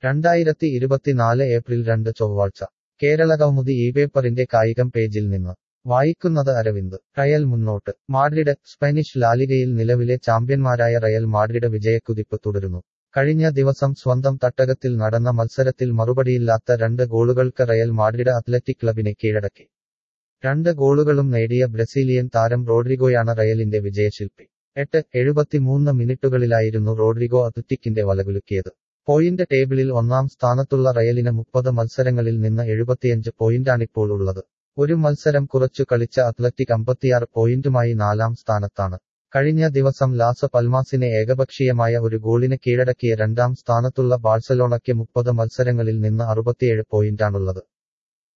രണ്ടായിരത്തി ഇരുപത്തിനാല് ഏപ്രിൽ രണ്ട് ചൊവ്വാഴ്ച കേരളകൗമുദി ഈ പേപ്പറിന്റെ കായികം പേജിൽ നിന്ന് വായിക്കുന്നത് അരവിന്ദ് റയൽ മുന്നോട്ട് മാഡ്രിഡ് സ്പാനിഷ് ലാലിഗയിൽ നിലവിലെ ചാമ്പ്യന്മാരായ റയൽ മാഡ്രിഡ് വിജയക്കുതിപ്പ് തുടരുന്നു കഴിഞ്ഞ ദിവസം സ്വന്തം തട്ടകത്തിൽ നടന്ന മത്സരത്തിൽ മറുപടിയില്ലാത്ത രണ്ട് ഗോളുകൾക്ക് റയൽ മാഡ്രിഡ് അത്ലറ്റിക് ക്ലബിനെ കീഴടക്കി രണ്ട് ഗോളുകളും നേടിയ ബ്രസീലിയൻ താരം റോഡ്രിഗോയാണ് റയലിന്റെ വിജയശില്പി എട്ട് എഴുപത്തിമൂന്ന് മിനിറ്റുകളിലായിരുന്നു റോഡ്രിഗോ അത്ലറ്റിക്കിന്റെ വലകുലുക്കിയത് പോയിന്റ് ടേബിളിൽ ഒന്നാം സ്ഥാനത്തുള്ള റയലിന് മുപ്പത് മത്സരങ്ങളിൽ നിന്ന് എഴുപത്തിയഞ്ച് പോയിന്റാണിപ്പോൾ ഉള്ളത് ഒരു മത്സരം കുറച്ചു കളിച്ച അത്ലറ്റിക് അമ്പത്തിയാറ് പോയിന്റുമായി നാലാം സ്ഥാനത്താണ് കഴിഞ്ഞ ദിവസം ലാസ പൽമാസിനെ ഏകപക്ഷീയമായ ഒരു ഗോളിന് കീഴടക്കിയ രണ്ടാം സ്ഥാനത്തുള്ള ബാഴ്സലോണയ്ക്ക് മുപ്പത് മത്സരങ്ങളിൽ നിന്ന് അറുപത്തിയേഴ് പോയിന്റാണുള്ളത്